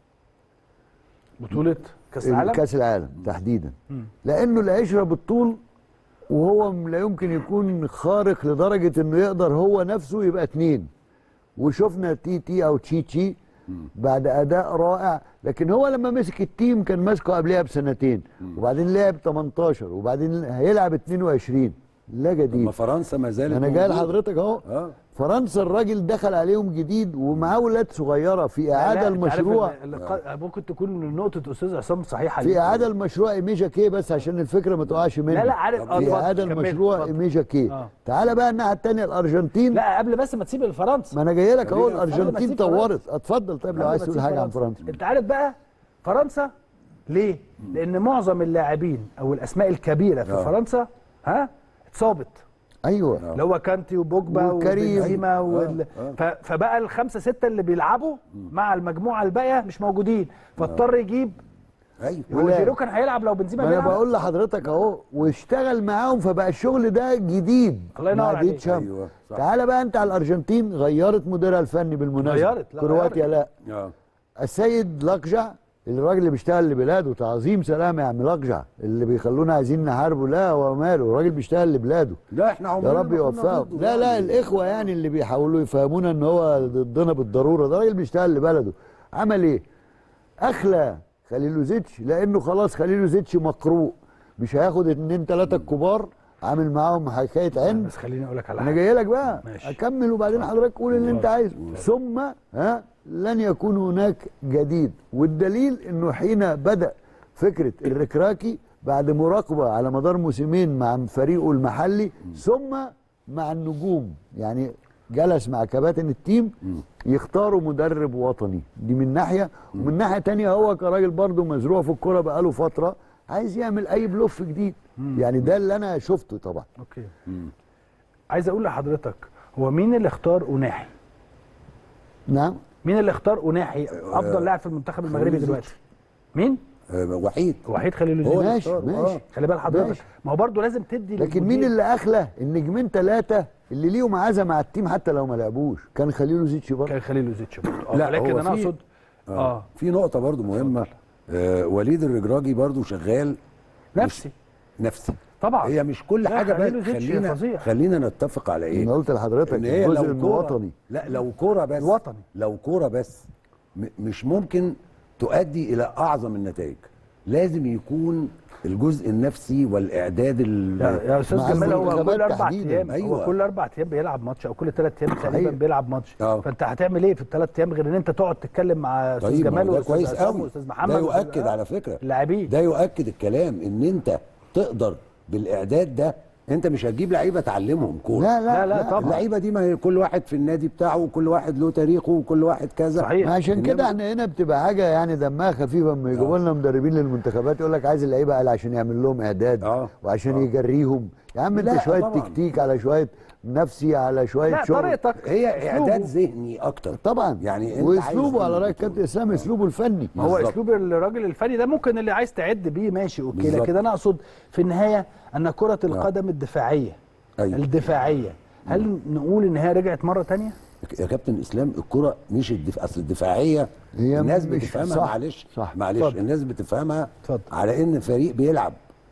Speaker 1: بطوله كاس العالم
Speaker 3: كاس العالم تحديدا لانه العشره بالطول وهو م- لا يمكن يكون خارق لدرجه انه يقدر هو نفسه يبقى اتنين وشفنا تي تي او تشي تشي بعد اداء رائع لكن هو لما مسك التيم كان ماسكه قبلها بسنتين وبعدين لعب 18 وبعدين هيلعب 22 لا
Speaker 2: ما
Speaker 3: جديد
Speaker 2: فرنسا ما زالت
Speaker 3: انا جاي
Speaker 2: موجودة.
Speaker 3: لحضرتك اهو
Speaker 2: اه
Speaker 3: فرنسا الراجل دخل عليهم جديد ومعاه ولاد صغيره في اعاده
Speaker 1: لا، أنت عارف
Speaker 3: المشروع
Speaker 1: ال- ال- ممكن تكون نقطه استاذ عصام صحيحه
Speaker 3: في
Speaker 1: ليه.
Speaker 3: اعاده المشروع ايميجا كي بس عشان الفكره ما تقعش مني
Speaker 1: لا لا عارف
Speaker 2: طب
Speaker 1: اه
Speaker 3: في
Speaker 1: اتفضل،
Speaker 3: اعاده
Speaker 1: كمل،
Speaker 3: المشروع
Speaker 1: اتفضل.
Speaker 3: ايميجا كي
Speaker 1: آه.
Speaker 3: تعالى بقى الناحيه الثانيه الارجنتين
Speaker 1: لا قبل بس ما تسيب الفرنسا
Speaker 3: ما انا جاي لك اهو
Speaker 2: خلينا-
Speaker 1: قبل ما
Speaker 3: الارجنتين
Speaker 1: تسيب
Speaker 3: طورت اتفضل طيب لو
Speaker 1: قبل
Speaker 3: عايز
Speaker 1: ما
Speaker 3: تقول
Speaker 1: تسيب
Speaker 3: حاجه عن فرنسا
Speaker 1: انت عارف بقى فرنسا ليه؟ لان معظم اللاعبين او الاسماء الكبيره في
Speaker 2: آه.
Speaker 1: فرنسا ها اتصابت
Speaker 3: ايوه
Speaker 1: اللي هو كانتي وبوجبا
Speaker 3: وكريم.
Speaker 1: وبنزيما وال...
Speaker 2: آه.
Speaker 1: ف... فبقى الخمسه سته اللي بيلعبوا مع المجموعه الباقيه مش موجودين فاضطر يجيب
Speaker 2: ايوه
Speaker 1: هو
Speaker 3: ولا-
Speaker 1: جيرو كان هيلعب لو بنزيما
Speaker 3: ما انا
Speaker 1: بيلعب
Speaker 3: بقول لحضرتك اهو واشتغل معاهم فبقى الشغل ده جديد
Speaker 1: الله ينور
Speaker 3: مع
Speaker 1: عليك.
Speaker 3: ديتشام.
Speaker 2: أيوة، صح.
Speaker 3: تعالى بقى انت على الارجنتين غيرت مديرها الفني بالمناسبه
Speaker 1: غيرت، لا،
Speaker 3: كرواتيا
Speaker 1: غيرت.
Speaker 3: لا
Speaker 2: اه
Speaker 3: السيد لقجع الراجل اللي بيشتغل لبلاده تعظيم سلام يا عم لقجع اللي بيخلونا عايزين نحاربه لا هو ماله الراجل بيشتغل لبلاده
Speaker 2: لا احنا عمرنا
Speaker 3: يا
Speaker 2: ما
Speaker 3: رب
Speaker 2: كنا
Speaker 3: يوفقه
Speaker 2: ضده
Speaker 3: لا لا
Speaker 2: يعني.
Speaker 3: الاخوه يعني اللي بيحاولوا يفهمونا ان هو ضدنا بالضروره ده راجل بيشتغل لبلده عمل ايه اخلى خليلوزيتش لانه خلاص خليلوزيتش مقروء مش هياخد اتنين تلاته الكبار عامل معاهم حكايه عند
Speaker 1: بس خليني اقول لك على
Speaker 3: انا
Speaker 1: حاجه
Speaker 3: جاي لك بقى
Speaker 1: ماشي.
Speaker 3: اكمل وبعدين حضرتك قول اللي انت عايزه ثم ها لن يكون هناك جديد والدليل انه حين بدا فكره الركراكي بعد مراقبه على مدار موسمين مع فريقه المحلي ثم مع النجوم يعني جلس مع كباتن التيم يختاروا مدرب وطني دي من ناحيه ومن ناحيه تانية هو كراجل برضه مزروع في الكوره بقاله فتره عايز يعمل اي بلوف جديد يعني ده اللي انا شفته طبعا
Speaker 1: اوكي عايز اقول لحضرتك هو مين اللي اختار اناحي
Speaker 3: نعم
Speaker 1: مين اللي اختار اناحي افضل لاعب في المنتخب المغربي
Speaker 2: خليل
Speaker 1: دلوقتي مين
Speaker 2: آه، وحيد
Speaker 1: وحيد خليل
Speaker 2: هو اللي
Speaker 1: الزيني
Speaker 3: ماشي
Speaker 2: اختاره،
Speaker 3: ماشي
Speaker 2: آه.
Speaker 1: خلي بال حضرتك
Speaker 3: ماشي.
Speaker 1: ما هو برضه لازم تدي
Speaker 3: لكن
Speaker 1: للمدير-
Speaker 3: مين اللي اخلى النجمين ثلاثه اللي ليهم عزا مع التيم حتى لو ما لعبوش كان خليل زيتش برضه
Speaker 1: كان خليل زيتش برضه
Speaker 2: لا،
Speaker 1: اه لكن
Speaker 2: هو
Speaker 1: انا
Speaker 2: في-
Speaker 1: اقصد اه
Speaker 2: في نقطة برضو مهمة آه وليد الرجراجي برضو شغال
Speaker 1: نفسي
Speaker 2: نفسي
Speaker 1: طبعا
Speaker 2: هي مش كل
Speaker 1: لا،
Speaker 2: حاجة
Speaker 1: خليل
Speaker 2: بقى
Speaker 1: زيتش
Speaker 2: خلينا
Speaker 1: فظيع.
Speaker 2: خلينا نتفق على ايه
Speaker 3: انا قلت لحضرتك
Speaker 2: ان هي
Speaker 3: الجزء
Speaker 2: لو كورة
Speaker 3: الوطني
Speaker 2: لا لو كورة بس
Speaker 1: الوطني.
Speaker 2: لو كورة بس م- مش ممكن تؤدي الى اعظم النتائج لازم يكون الجزء النفسي والاعداد ال-
Speaker 1: يا, يا استاذ
Speaker 3: مع
Speaker 1: جمال هو
Speaker 3: المنتخبات
Speaker 1: كل اربع
Speaker 3: تحديداً.
Speaker 1: ايام
Speaker 2: أيوة.
Speaker 1: هو كل اربع ايام بيلعب ماتش او كل ثلاث ايام تقريبا
Speaker 3: صحيح.
Speaker 1: بيلعب ماتش
Speaker 2: آه.
Speaker 1: فانت هتعمل ايه في الثلاث ايام غير ان انت تقعد تتكلم مع استاذ
Speaker 2: طيب ما
Speaker 1: جمال
Speaker 2: هو ده
Speaker 1: واستاذ
Speaker 2: كويس
Speaker 1: عصام
Speaker 2: قوي
Speaker 1: واستاذ محمد
Speaker 2: ده
Speaker 1: وأستاذ-
Speaker 2: يؤكد
Speaker 1: آه.
Speaker 2: على فكرة
Speaker 1: اللاعبين
Speaker 2: ده يؤكد الكلام ان انت تقدر بالاعداد ده انت مش هتجيب لعيبه تعلمهم كوره
Speaker 3: لا لا
Speaker 1: لا، لا، طبعا.
Speaker 2: اللعيبه دي ما هي كل واحد في النادي بتاعه وكل واحد له تاريخه وكل واحد كذا
Speaker 1: صحيح.
Speaker 3: ما عشان كده
Speaker 2: إنما-
Speaker 3: احنا هنا بتبقى حاجه يعني دمها خفيفه اما يجيبوا لنا مدربين للمنتخبات يقول لك عايز اللعيبه قال عشان يعمل لهم اعداد
Speaker 2: آه.
Speaker 3: وعشان
Speaker 2: آه.
Speaker 3: يجريهم يا عم انت
Speaker 2: لا،
Speaker 3: شويه
Speaker 2: طبعاً.
Speaker 3: تكتيك على شويه نفسي على شويه
Speaker 1: لا
Speaker 3: شغل
Speaker 1: طريقتك
Speaker 2: هي
Speaker 1: أسلوبه.
Speaker 2: اعداد ذهني اكتر
Speaker 3: طبعا
Speaker 2: يعني انت
Speaker 3: واسلوبه
Speaker 2: عايز
Speaker 3: على راي
Speaker 2: تنقل
Speaker 3: كابتن اسلام اسلوبه الفني
Speaker 1: ما هو
Speaker 2: بالظبط.
Speaker 1: اسلوب الراجل الفني ده ممكن اللي عايز تعد بيه ماشي اوكي
Speaker 2: بالظبط.
Speaker 1: لكن انا اقصد في النهايه ان كره القدم الدفاعيه
Speaker 2: أيوة.
Speaker 1: الدفاعيه هل نقول ان هي رجعت مره تانية
Speaker 2: يا كابتن اسلام الكره مش الدفاع اصل الدفاعيه
Speaker 3: هي
Speaker 2: الناس
Speaker 3: مش-
Speaker 2: بتفهمها
Speaker 3: صح،
Speaker 2: معلش
Speaker 3: صح.
Speaker 2: معلش
Speaker 1: اتفضل.
Speaker 2: الناس بتفهمها
Speaker 1: اتفضل.
Speaker 2: على ان فريق بيلعب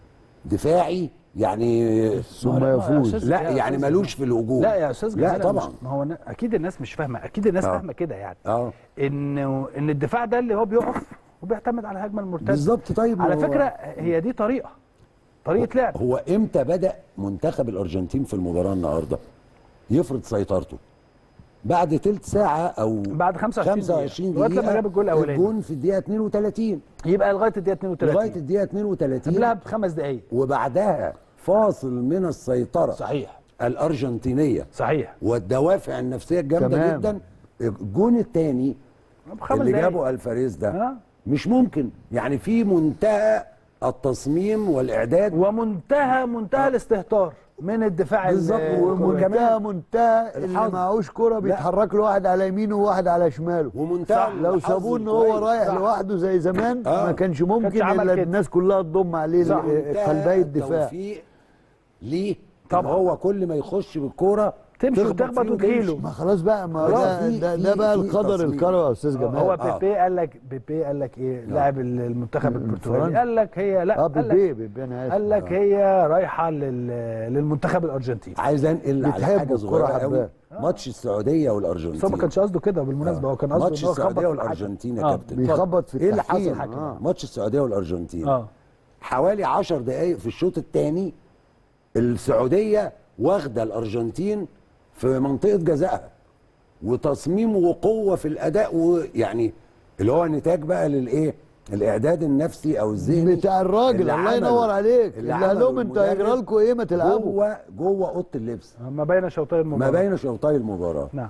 Speaker 2: دفاعي يعني
Speaker 3: ثم
Speaker 1: ما-
Speaker 3: يفوز.
Speaker 1: يا أستاذ-
Speaker 2: لا
Speaker 1: يا
Speaker 2: يعني
Speaker 1: أستاذ
Speaker 2: ملوش في الهجوم
Speaker 1: لا يا استاذ
Speaker 2: لا
Speaker 1: جمال
Speaker 2: طبعا
Speaker 1: مش- ما هو أنا- اكيد الناس مش فاهمه اكيد الناس
Speaker 2: آه.
Speaker 1: فاهمه كده يعني
Speaker 2: اه
Speaker 1: انه ان الدفاع ده اللي هو بيقف وبيعتمد على الهجمه المرتده
Speaker 2: بالظبط طيب
Speaker 1: على
Speaker 2: ما هو-
Speaker 1: فكره هي دي طريقه طريقه لعب
Speaker 2: هو امتى بدا منتخب الارجنتين في المباراه النهارده يفرض سيطرته بعد تلت ساعه او
Speaker 1: بعد 25 دقيقة.
Speaker 2: 25
Speaker 1: لغاية
Speaker 2: دقيقه
Speaker 1: لما جاب الجول الأولاني.
Speaker 2: الجون في الدقيقه 32
Speaker 1: يبقى لغايه الدقيقه 32
Speaker 2: لغايه الدقيقه 32
Speaker 1: قبلها بخمس دقائق
Speaker 2: وبعدها فاصل من السيطره
Speaker 1: صحيح
Speaker 2: الارجنتينيه
Speaker 1: صحيح
Speaker 2: والدوافع النفسيه الجامده
Speaker 3: تمام.
Speaker 2: جدا الجون الثاني
Speaker 1: بخمس
Speaker 2: اللي
Speaker 1: دقايق.
Speaker 2: جابه الفاريز ده
Speaker 1: آه.
Speaker 2: مش ممكن يعني في منتهى التصميم والاعداد
Speaker 1: ومنتهى منتهى الاستهتار من الدفاع
Speaker 2: بالظبط.
Speaker 1: ال-
Speaker 3: ومنتهى
Speaker 1: الكروي.
Speaker 3: منتهى اللي
Speaker 2: الحظ.
Speaker 3: معهوش كرة بيتحرك له واحد على يمينه وواحد على شماله
Speaker 2: ومنتهى
Speaker 3: صح لو
Speaker 2: الحظ
Speaker 3: سابوه ان هو
Speaker 2: الكويس.
Speaker 3: رايح
Speaker 1: صح.
Speaker 3: لوحده زي زمان
Speaker 2: آه.
Speaker 3: ما كانش ممكن
Speaker 1: كانش عمل
Speaker 3: الا
Speaker 1: كده.
Speaker 3: الناس كلها تضم عليه
Speaker 1: صح.
Speaker 3: ال- قلبي الدفاع
Speaker 2: توفيق ليه
Speaker 1: طبعا.
Speaker 2: طبعا هو كل ما يخش بالكوره
Speaker 1: تمشي
Speaker 2: تخبط
Speaker 1: وتخبط
Speaker 2: فيه
Speaker 1: وتجيله.
Speaker 2: وتمشي.
Speaker 3: ما خلاص بقى ما
Speaker 2: خلاص،
Speaker 3: ده,
Speaker 2: في-
Speaker 3: ده,
Speaker 2: في-
Speaker 3: ده بقى
Speaker 2: في
Speaker 3: القدر
Speaker 2: تصميم.
Speaker 3: الكروي يا استاذ جمال
Speaker 1: هو
Speaker 2: آه.
Speaker 1: بيبي قال لك بيبي قال لك ايه لاعب المنتخب البرتغالي
Speaker 3: الفرنسي.
Speaker 1: قال لك هي لا
Speaker 3: اه
Speaker 1: قال
Speaker 3: بيبي
Speaker 1: لك
Speaker 3: بيبي انا اسف
Speaker 1: قال لك
Speaker 3: آه.
Speaker 1: هي رايحه لل- للمنتخب الارجنتيني
Speaker 2: عايز انقل على
Speaker 3: بتحب
Speaker 2: حاجه
Speaker 3: الكرة
Speaker 2: صغيره قوي
Speaker 3: حباه.
Speaker 2: ماتش السعوديه والارجنتين
Speaker 1: بس هو ما كانش قصده كده بالمناسبه هو كان قصده
Speaker 2: ماتش
Speaker 1: إن هو خبط
Speaker 2: السعوديه
Speaker 1: في الحكم.
Speaker 2: والارجنتين يا
Speaker 1: آه،
Speaker 2: كابتن
Speaker 3: بيخبط في
Speaker 2: ايه اللي
Speaker 3: التحكيم.
Speaker 2: حصل
Speaker 3: آه.
Speaker 2: ماتش السعوديه والارجنتين
Speaker 1: اه
Speaker 2: حوالي 10 دقائق في الشوط الثاني السعوديه واخده الارجنتين في منطقه جزائها وتصميم وقوه في الاداء ويعني اللي هو نتاج بقى للايه الاعداد النفسي او الذهني
Speaker 3: بتاع الراجل
Speaker 2: اللي
Speaker 3: الله
Speaker 2: عمله-
Speaker 3: ينور عليك اللي قال
Speaker 2: عمله
Speaker 3: لهم انتوا هيجرى
Speaker 2: المدرب
Speaker 3: لكم ايه ما تلعبوا
Speaker 2: جوه جوه اوضه اللبس
Speaker 1: ما بين شوطي المباراه
Speaker 2: ما بين شوطي المباراه
Speaker 1: نعم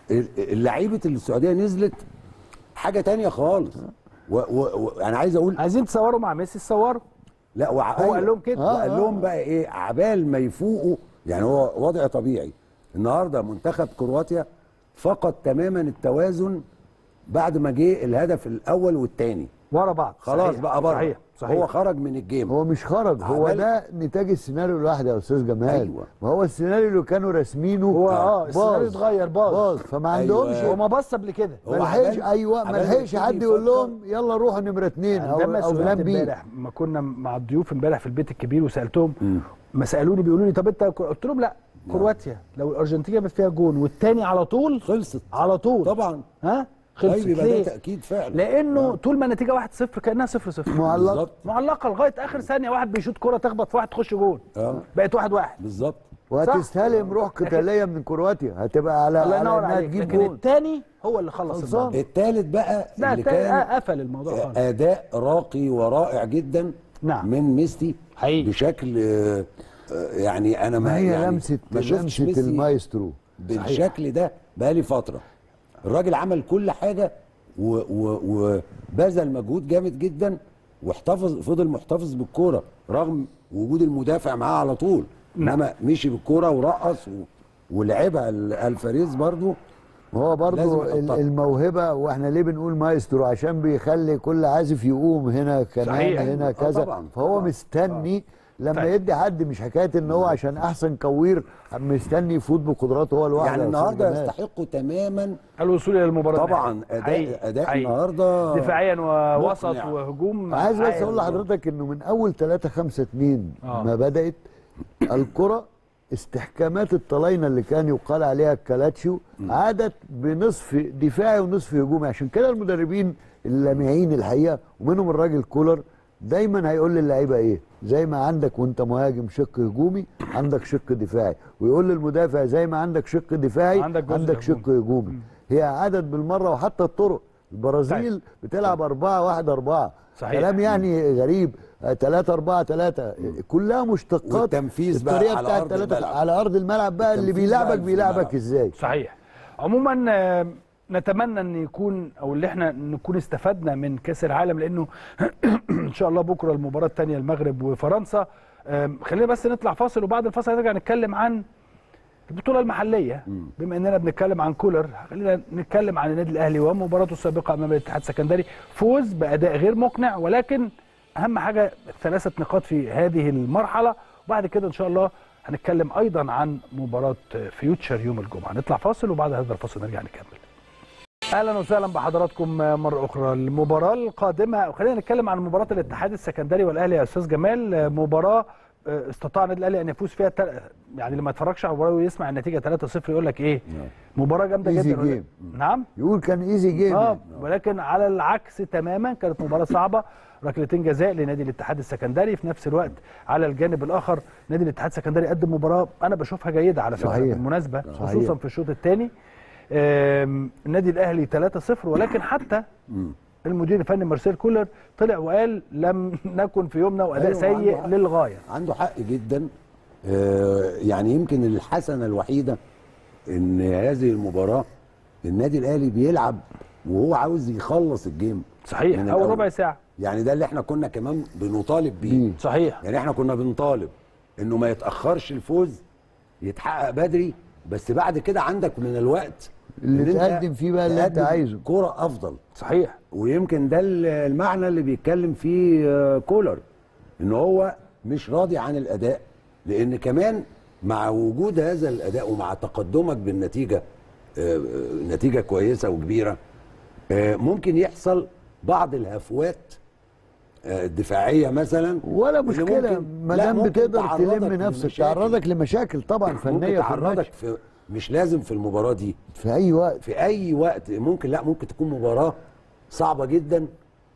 Speaker 2: اللعيبه السعوديه نزلت حاجه تانية خالص و و و انا عايز اقول
Speaker 1: عايزين تصوروا مع ميسي تصوروا
Speaker 2: لا وع...
Speaker 1: هو قال لهم كده.
Speaker 3: آه،
Speaker 2: وقال
Speaker 3: آه.
Speaker 2: لهم بقى ايه عبال ما يفوقوا يعني هو وضع طبيعي النهارده منتخب كرواتيا فقد تماما التوازن بعد ما جه الهدف الاول والثاني
Speaker 1: ورا بعض
Speaker 2: خلاص
Speaker 1: صحيح.
Speaker 2: بقى بره
Speaker 1: صحيح صحيح
Speaker 2: هو خرج من الجيم
Speaker 3: هو مش خرج هو
Speaker 2: عمل-
Speaker 3: ده نتاج السيناريو الواحد يا استاذ جمال
Speaker 2: أيوة.
Speaker 3: ما هو السيناريو اللي كانوا راسمينه
Speaker 1: هو اه
Speaker 3: باظ.
Speaker 1: السيناريو اتغير باظ
Speaker 3: باظ فما
Speaker 2: أيوة.
Speaker 3: عندهمش
Speaker 1: هو ما بص قبل كده
Speaker 2: هو
Speaker 3: ما لحقش
Speaker 2: عبال-
Speaker 3: ايوه ما
Speaker 2: عبال ما
Speaker 3: لحقش
Speaker 2: يبتدي
Speaker 3: حد يقول
Speaker 2: يفكر.
Speaker 3: لهم يلا روحوا نمره اثنين او
Speaker 1: عندما
Speaker 3: او
Speaker 1: سئلت
Speaker 3: بلان بي
Speaker 1: امبارح ما كنا مع الضيوف امبارح في البيت الكبير وسالتهم ما سالوني بيقولوا لي طب انت كرو- قلت لهم لا كرواتيا لو الارجنتين جابت فيها جون والتاني على طول
Speaker 2: خلصت
Speaker 1: على طول
Speaker 2: طبعا
Speaker 1: ها خلصت
Speaker 2: طيب يبقى ده
Speaker 1: ليه؟
Speaker 2: تاكيد فعلا
Speaker 1: لانه طول ما النتيجه 1-0 كانها 0-0
Speaker 3: معلق
Speaker 2: بالظبط
Speaker 1: معلقه لغايه اخر ثانيه واحد بيشوط كره تخبط في واحد تخش جون
Speaker 2: اه
Speaker 1: بقت 1-1
Speaker 2: بالظبط
Speaker 3: وهتستلم روح قتاليه من كرواتيا هتبقى على
Speaker 1: الله
Speaker 3: على
Speaker 1: ينور
Speaker 3: انها
Speaker 1: عليك
Speaker 3: تجيب
Speaker 1: لكن
Speaker 3: جول
Speaker 1: الثاني هو اللي خلص
Speaker 3: خلصان.
Speaker 1: الموضوع
Speaker 2: الثالث بقى
Speaker 1: لا
Speaker 2: اللي
Speaker 1: التاني
Speaker 2: كان
Speaker 1: قفل الموضوع خالص
Speaker 2: اداء راقي ورائع جدا
Speaker 1: نعم.
Speaker 2: من ميسي
Speaker 1: حقيقي.
Speaker 2: بشكل آه، آه، يعني انا ما
Speaker 3: ما هي
Speaker 2: يعني
Speaker 3: لمسه
Speaker 2: ما شفتش
Speaker 3: لمسه
Speaker 2: ميسي
Speaker 3: المايسترو
Speaker 2: بالشكل ده بقالي فتره الراجل عمل كل حاجه و- و- وبذل مجهود جامد جدا واحتفظ فضل محتفظ بالكوره رغم وجود المدافع معاه على طول
Speaker 1: نعم.
Speaker 2: انما مشي بالكوره ورقص و- ولعبها ال- الفاريز برضو
Speaker 3: هو برضو
Speaker 2: لازم
Speaker 3: ال-
Speaker 2: يحطها.
Speaker 3: الموهبه واحنا ليه بنقول مايسترو عشان بيخلي كل عازف يقوم هنا كمان
Speaker 1: صحيح.
Speaker 3: هنا
Speaker 2: آه
Speaker 3: كذا
Speaker 2: طبعاً،
Speaker 3: فهو
Speaker 2: طبعاً.
Speaker 3: مستني لما
Speaker 1: طيب.
Speaker 3: يدي حد مش حكايه ان هو عشان احسن كوير مستني يفوت بقدراته هو لوحده
Speaker 2: يعني
Speaker 3: يا أستاذ
Speaker 2: النهارده
Speaker 3: جمال.
Speaker 2: يستحقوا تماما
Speaker 1: الوصول الى المباراه
Speaker 2: طبعا
Speaker 1: النهائية.
Speaker 2: اداء
Speaker 1: حقيقي.
Speaker 2: اداء
Speaker 1: حقيقي.
Speaker 2: النهارده
Speaker 1: دفاعيا ووسط
Speaker 2: مقنع.
Speaker 1: وهجوم
Speaker 3: عايز بس
Speaker 1: عالي.
Speaker 3: اقول لحضرتك انه من اول 3 5 2
Speaker 1: آه.
Speaker 3: ما بدات الكره استحكامات الطلاينه اللي كان يقال عليها الكالاتشيو عادت بنصف دفاعي ونصف هجومي عشان كده المدربين اللامعين الحقيقه ومنهم الراجل كولر دايما هيقول للعيبه ايه زي ما عندك وانت مهاجم شق هجومي عندك شق دفاعي ويقول للمدافع زي ما عندك شق دفاعي
Speaker 1: عندك جزء
Speaker 3: عندك
Speaker 1: هجومي.
Speaker 3: شق هجومي هي عدد بالمره وحتى الطرق البرازيل بتلعب 4 1 4
Speaker 1: صحيح.
Speaker 3: كلام يعني غريب 3 4 3 كلها مشتقات
Speaker 2: والتنفيذ بقى
Speaker 3: الطريقه
Speaker 2: على
Speaker 3: بتاعت
Speaker 2: أرض
Speaker 3: تلاتة
Speaker 2: الملعب.
Speaker 3: على ارض الملعب بقى اللي
Speaker 2: التنفيذ بقى
Speaker 3: بيلعبك
Speaker 2: في
Speaker 3: بيلعبك
Speaker 2: الملعب.
Speaker 3: ازاي
Speaker 1: صحيح عموما آه، نتمنى ان يكون او اللي احنا نكون استفدنا من كاس العالم لانه ان شاء الله بكره المباراه الثانيه المغرب وفرنسا آم، خلينا بس نطلع فاصل وبعد الفاصل نرجع نتكلم عن البطوله المحليه بما اننا بنتكلم عن كولر خلينا نتكلم عن النادي الاهلي ومباراته السابقه امام الاتحاد السكندري فوز باداء غير مقنع ولكن اهم حاجه ثلاثه نقاط في هذه المرحله وبعد كده ان شاء الله هنتكلم ايضا عن مباراه فيوتشر يوم الجمعه نطلع فاصل وبعد هذا الفاصل نرجع نكمل اهلا وسهلا بحضراتكم مره اخرى المباراه القادمه خلينا نتكلم عن مباراه الاتحاد السكندري والاهلي يا استاذ جمال مباراه استطاع النادي الاهلي ان يفوز فيها تل... يعني لما يتفرجش على المباراه ويسمع النتيجه 3-0 يقول لك ايه مباراه جامده
Speaker 3: Easy
Speaker 1: جدا
Speaker 3: game.
Speaker 1: نعم
Speaker 3: يقول كان ايزي جيم
Speaker 1: اه ولكن على العكس تماما كانت مباراه صعبه ركلتين جزاء لنادي الاتحاد السكندري في نفس الوقت على الجانب الاخر نادي الاتحاد السكندري قدم مباراه انا بشوفها جيده على فكره
Speaker 3: صحيح.
Speaker 1: بالمناسبه
Speaker 3: صحيح.
Speaker 1: خصوصا في الشوط الثاني النادي الاهلي 3-0 ولكن حتى المدير الفني مارسيل كولر طلع وقال لم نكن في يومنا واداء
Speaker 2: أيوة،
Speaker 1: سيء
Speaker 2: عنده حق.
Speaker 1: للغايه
Speaker 2: عنده حق جدا آه، يعني يمكن الحسنه الوحيده ان هذه المباراه النادي الاهلي بيلعب وهو عاوز يخلص الجيم
Speaker 1: صحيح
Speaker 2: من
Speaker 1: اول
Speaker 2: الأول.
Speaker 1: ربع ساعه
Speaker 2: يعني ده اللي احنا كنا كمان بنطالب بيه
Speaker 1: صحيح
Speaker 2: يعني احنا كنا بنطالب انه ما يتاخرش الفوز يتحقق بدري بس بعد كده عندك من الوقت
Speaker 3: اللي
Speaker 2: إن أنت
Speaker 3: تقدم فيه بقى اللي أنت
Speaker 2: تقدم
Speaker 3: عايزه.
Speaker 2: كوره افضل
Speaker 1: صحيح
Speaker 2: ويمكن ده ال- المعنى اللي بيتكلم فيه آه، كولر ان هو مش راضي عن الاداء لان كمان مع وجود هذا الاداء ومع تقدمك بالنتيجه آه، آه، نتيجه كويسه وكبيره آه، ممكن يحصل بعض الهفوات آه، الدفاعيه مثلا
Speaker 3: ولا
Speaker 2: اللي
Speaker 3: مشكله
Speaker 2: ممكن-
Speaker 3: ما
Speaker 2: لا،
Speaker 3: دام
Speaker 2: ممكن
Speaker 3: بتقدر
Speaker 2: تعرضك
Speaker 3: تلم نفسك
Speaker 2: لمشاكل.
Speaker 3: تعرضك لمشاكل طبعا
Speaker 2: ممكن
Speaker 3: فنيه في
Speaker 2: تعرضك
Speaker 3: الماتش
Speaker 2: في مش لازم في المباراه دي
Speaker 3: في اي وقت
Speaker 2: في اي وقت ممكن لا ممكن تكون مباراه صعبه جدا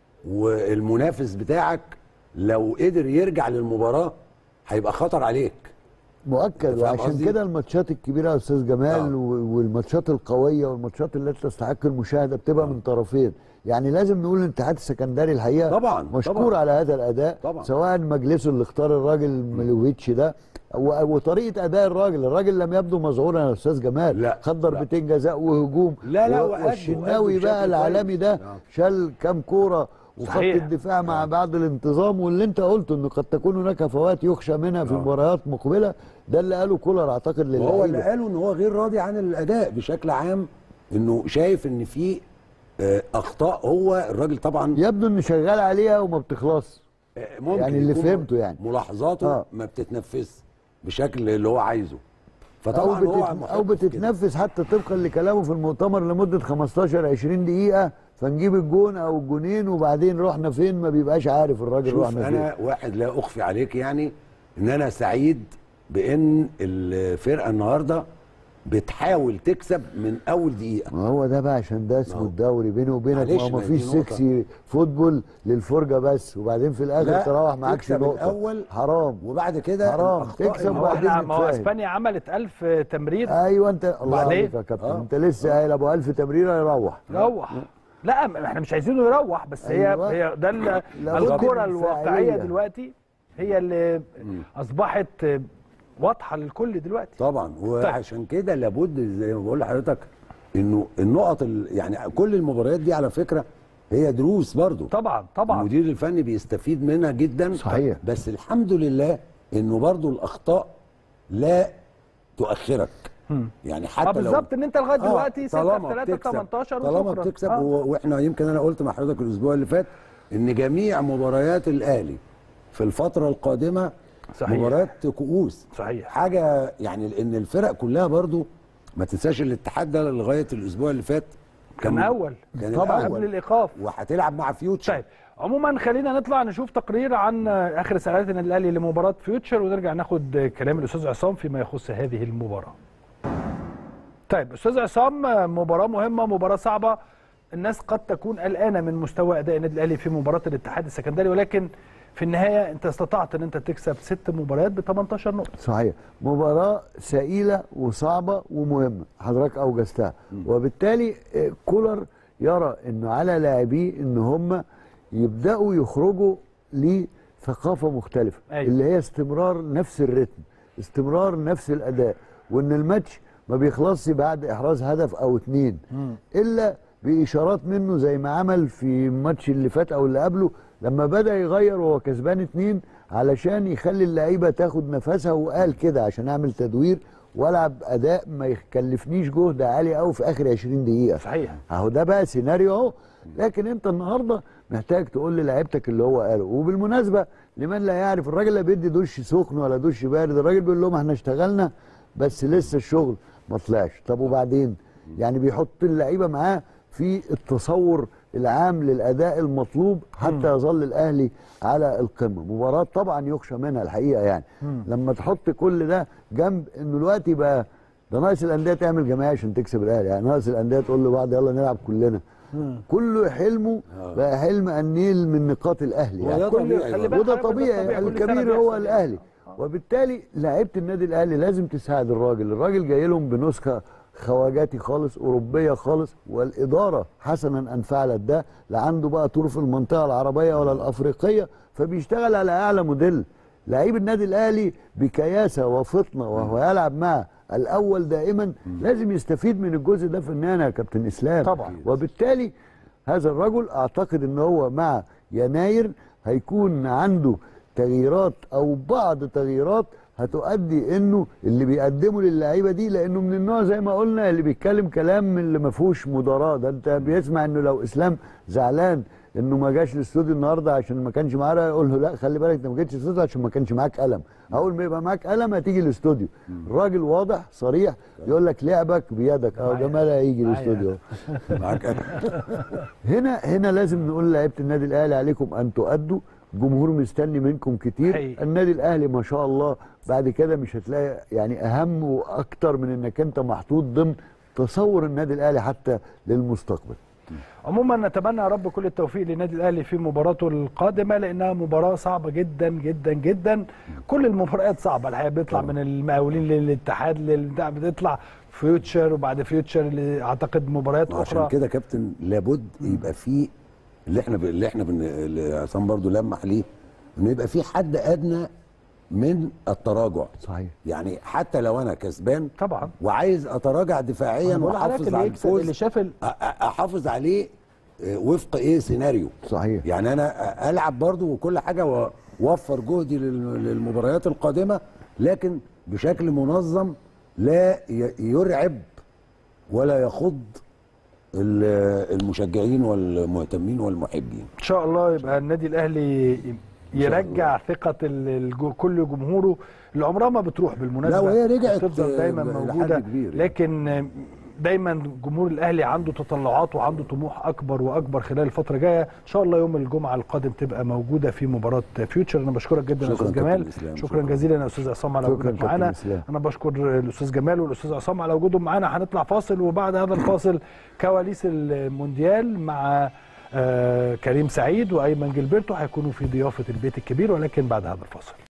Speaker 2: والمنافس بتاعك لو قدر يرجع للمباراه هيبقى خطر عليك
Speaker 3: مؤكد
Speaker 2: أنت فاهم
Speaker 3: وعشان
Speaker 2: قصدي؟
Speaker 3: كده الماتشات الكبيره يا استاذ جمال
Speaker 2: آه.
Speaker 3: و- والماتشات القويه والماتشات التي تستحق المشاهده بتبقى من طرفين يعني لازم نقول الاتحاد السكندري الحقيقه
Speaker 2: طبعاً،
Speaker 3: مشكور
Speaker 2: طبعاً.
Speaker 3: على هذا الاداء
Speaker 2: طبعاً.
Speaker 3: سواء مجلسه اللي اختار الراجل ميلوفيتش ده و- وطريقه اداء الراجل الراجل لم يبدو مذعورا يا استاذ جمال
Speaker 2: لا،
Speaker 3: خد
Speaker 2: لا.
Speaker 3: ضربتين جزاء وهجوم
Speaker 2: لا، لا،
Speaker 3: و-
Speaker 2: وأدوا-
Speaker 3: والشناوي
Speaker 2: أدوا
Speaker 3: بقى
Speaker 2: بشكل
Speaker 3: العالمي ده
Speaker 2: كويس. آه.
Speaker 3: شال كام كوره وخط
Speaker 1: صحيح.
Speaker 3: الدفاع مع بعض الانتظام واللي انت قلته انه قد تكون هناك هفوات يخشى منها في
Speaker 2: آه.
Speaker 3: مباريات مقبله ده اللي قاله كولر اعتقد للعيبه
Speaker 2: وهو اللي قاله ان هو غير راضي عن الاداء بشكل عام انه شايف ان في آه، اخطاء هو الراجل طبعا
Speaker 3: يبدو انه شغال عليها وما بتخلص
Speaker 2: آه، ممكن
Speaker 3: يعني اللي
Speaker 2: يكون
Speaker 3: فهمته يعني.
Speaker 2: ملاحظاته
Speaker 3: آه.
Speaker 2: ما بتتنفذش بشكل اللي هو عايزه
Speaker 3: او
Speaker 2: فطبعا هو
Speaker 3: بتت...
Speaker 2: محق
Speaker 3: او
Speaker 2: في كده.
Speaker 3: بتتنفذ حتى طبقا لكلامه في المؤتمر لمده 15 20 دقيقه فنجيب الجون او الجونين وبعدين رحنا فين ما بيبقاش عارف الراجل
Speaker 2: شوف
Speaker 3: رحنا فين
Speaker 2: انا واحد لا اخفي عليك يعني ان انا سعيد بان الفرقه النهارده بتحاول تكسب من اول دقيقه
Speaker 3: ما هو ده بقى عشان ده اسمه
Speaker 2: ما هو-
Speaker 3: الدوري بيني وبينك
Speaker 2: معلش،
Speaker 3: ما هو
Speaker 2: ما
Speaker 3: ما
Speaker 2: دي
Speaker 3: فيش
Speaker 2: نقطة.
Speaker 3: سكسي فوتبول للفرجه بس وبعدين في الاخر
Speaker 2: لا،
Speaker 3: تروح معاكش
Speaker 2: تكسب
Speaker 3: نقطه
Speaker 2: الأول
Speaker 3: حرام
Speaker 2: وبعد كده
Speaker 3: حرام،
Speaker 2: الأخطاء
Speaker 3: تكسب
Speaker 2: اللي
Speaker 1: ما هو
Speaker 3: وبعدين
Speaker 1: احنا ما هو
Speaker 3: نتفاهم.
Speaker 1: اسبانيا عملت 1000 تمرير
Speaker 3: ايوه انت الله
Speaker 1: وبعدين؟
Speaker 3: عليك يا كابتن
Speaker 2: آه.
Speaker 3: انت لسه قايل ابو الف تمريره يروح
Speaker 1: روح لا ما احنا مش عايزينه يروح بس هي
Speaker 3: أيوة.
Speaker 1: هي ده ال-
Speaker 3: لابد
Speaker 1: الكره
Speaker 3: من
Speaker 1: الواقعيه
Speaker 3: فاعلية.
Speaker 1: دلوقتي هي اللي اصبحت واضحه للكل دلوقتي
Speaker 2: طبعا وعشان كده لابد زي ما بقول لحضرتك انه النقط ال- يعني كل المباريات دي على فكره هي دروس برضو
Speaker 1: طبعا طبعا
Speaker 2: المدير الفني بيستفيد منها جدا
Speaker 3: صحيح.
Speaker 2: بس الحمد لله انه برضو الاخطاء لا تؤخرك يعني
Speaker 1: اه
Speaker 2: حتى لو
Speaker 1: بالظبط ان انت لغايه
Speaker 2: آه،
Speaker 1: دلوقتي 6
Speaker 2: طالما
Speaker 1: في 3
Speaker 2: بتكسب-
Speaker 1: 18
Speaker 2: طالما
Speaker 1: وشكرا
Speaker 2: بتكسب
Speaker 1: آه.
Speaker 2: و- واحنا يمكن انا قلت مع حضرتك الاسبوع اللي فات ان جميع مباريات الاهلي في الفتره القادمه
Speaker 1: صحيح.
Speaker 2: مباريات كؤوس
Speaker 1: صحيح.
Speaker 2: حاجه يعني لان الفرق كلها برضو ما تنساش الاتحاد ده لغايه الاسبوع اللي فات
Speaker 1: كان اول
Speaker 2: كان
Speaker 3: طبعاً.
Speaker 1: قبل
Speaker 2: الأول.
Speaker 1: الايقاف
Speaker 2: وهتلعب مع فيوتشر
Speaker 1: طيب عموما خلينا نطلع نشوف تقرير عن اخر ساعات النادي الاهلي لمباراه فيوتشر ونرجع ناخد كلام الاستاذ عصام فيما يخص هذه المباراه. طيب استاذ عصام مباراه مهمه مباراه صعبه الناس قد تكون قلقانه من مستوى اداء النادي الاهلي في مباراه الاتحاد السكندري ولكن في النهايه انت استطعت ان انت تكسب ست مباريات ب 18 نقطه.
Speaker 3: صحيح مباراة ثقيلة وصعبة ومهمة حضرتك أوجزتها وبالتالي آه، كولر يرى أنه على لاعبيه أن هم يبدأوا يخرجوا لثقافة مختلفة
Speaker 1: أيوة.
Speaker 3: اللي هي استمرار نفس الريتم استمرار نفس الأداء وأن الماتش ما بيخلصش بعد إحراز هدف أو اتنين إلا بإشارات منه زي ما عمل في الماتش اللي فات أو اللي قبله لما بدأ يغير وهو كسبان اتنين علشان يخلي اللعيبه تاخد نفسها وقال كده عشان اعمل تدوير والعب اداء ما يكلفنيش جهد عالي قوي في اخر 20 دقيقه
Speaker 1: صحيح
Speaker 3: اهو ده بقى سيناريو اهو لكن انت النهارده محتاج تقول للاعيبتك اللي هو قاله وبالمناسبه لمن لا يعرف الراجل لا بيدي دش سخن ولا دش بارد الراجل بيقول لهم احنا اشتغلنا بس لسه الشغل ما طلعش طب وبعدين يعني بيحط اللعيبه معاه في التصور العام للاداء المطلوب حتى يظل الاهلي على القمه مباراه طبعا يخشى منها الحقيقه يعني لما تحط كل ده جنب انه دلوقتي بقى ده ناقص الانديه تعمل جماعيه عشان تكسب الاهلي يعني ناقص الانديه تقول لبعض يلا نلعب كلنا كله حلمه بقى حلم النيل من نقاط الاهلي يعني
Speaker 2: وده طبيعي
Speaker 1: خلي
Speaker 2: برضه.
Speaker 1: بالك
Speaker 3: وده
Speaker 1: حضرتك ده
Speaker 3: طبيعي
Speaker 1: طبيعي، كل سنة
Speaker 3: الكبير هو
Speaker 1: بيحصل
Speaker 3: الاهلي وبالتالي لعيبه النادي الاهلي لازم تساعد الراجل الراجل جاي لهم بنسخه خواجاتي خالص اوروبيه خالص والاداره حسنا ان فعلت ده لا عنده بقى طور في المنطقه العربيه ولا الافريقيه فبيشتغل على اعلى موديل لعيب النادي الاهلي بكياسه وفطنه وهو يلعب مع الاول دائما لازم يستفيد من الجزء ده في النهايه يا كابتن اسلام
Speaker 1: طبعا.
Speaker 3: وبالتالي هذا الرجل اعتقد ان هو مع يناير هيكون عنده تغييرات او بعض تغييرات هتؤدي انه اللي بيقدمه للعيبه دي لانه من النوع زي ما قلنا اللي بيتكلم كلام اللي ما فيهوش مداراه ده انت بيسمع انه لو اسلام زعلان انه ما جاش الاستوديو النهارده عشان ما كانش معاه يقول له لا خلي بالك انت ما جيتش الاستوديو عشان ما كانش معاك قلم اول ما يبقى معاك قلم هتيجي الاستوديو الراجل واضح صريح يقول لك لعبك بيدك اه
Speaker 1: معايا.
Speaker 3: جمال هيجي
Speaker 1: معايا.
Speaker 3: الاستوديو
Speaker 2: معاك أنا.
Speaker 3: هنا هنا لازم نقول لعيبه النادي الاهلي عليكم ان تؤدوا جمهور مستني منكم كتير
Speaker 1: حقيقي.
Speaker 3: النادي الاهلي ما شاء الله بعد كده مش هتلاقي يعني اهم واكتر من انك انت محطوط ضمن تصور النادي الاهلي حتى للمستقبل
Speaker 1: عموما نتمنى يا رب كل التوفيق للنادي الاهلي في مباراته القادمه لانها مباراه صعبه جدا جدا جدا كل المباريات صعبه الحقيقه بيطلع من المقاولين للاتحاد للبتاع بتطلع فيوتشر وبعد فيوتشر اللي اعتقد مباريات
Speaker 2: عشان
Speaker 1: اخرى
Speaker 2: كده كابتن لابد يبقى في اللي احنا ب... اللي احنا بن... اللي عصام برضو لمح ليه انه يبقى في حد ادنى من التراجع
Speaker 3: صحيح
Speaker 2: يعني حتى لو انا كسبان
Speaker 1: طبعا
Speaker 2: وعايز اتراجع دفاعيا
Speaker 1: أنا بقول لحضرتك
Speaker 2: واحافظ
Speaker 1: اللي
Speaker 2: على
Speaker 1: يكسب اللي
Speaker 2: الفوز
Speaker 1: شاف ال...
Speaker 2: أ- أ- احافظ عليه آه، وفق ايه سيناريو
Speaker 3: صحيح
Speaker 2: يعني انا أ- العب برضو وكل حاجه واوفر جهدي لل- للمباريات القادمه لكن بشكل منظم لا ي- يرعب ولا يخض ال- المشجعين والمهتمين والمحبين
Speaker 1: ان شاء الله يبقى النادي الاهلي يرجع ثقه ال- الجو- كل جمهوره اللي عمرها ما بتروح بالمناسبه
Speaker 2: لا، وهي رجعت
Speaker 1: بتفضل دايما
Speaker 2: لحد
Speaker 1: موجوده
Speaker 2: كبير يعني.
Speaker 1: لكن دايما جمهور الاهلي عنده تطلعات وعنده طموح اكبر واكبر خلال الفتره الجايه ان شاء الله يوم الجمعه القادم تبقى موجوده في مباراه فيوتشر انا بشكرك جدا يا
Speaker 2: شكراً
Speaker 1: استاذ
Speaker 2: كابتن
Speaker 1: جمال
Speaker 2: إسلام،
Speaker 1: شكرا
Speaker 2: شكراً.
Speaker 1: جزيلا يا استاذ عصام على
Speaker 3: شكراً
Speaker 1: وجودك
Speaker 3: كابتن
Speaker 1: معانا
Speaker 3: إسلام.
Speaker 1: انا بشكر الاستاذ جمال والاستاذ عصام على وجودهم معانا هنطلع فاصل وبعد هذا الفاصل كواليس المونديال مع آه، كريم سعيد وايمن جilberto هيكونوا في ضيافه البيت الكبير ولكن بعد هذا الفاصل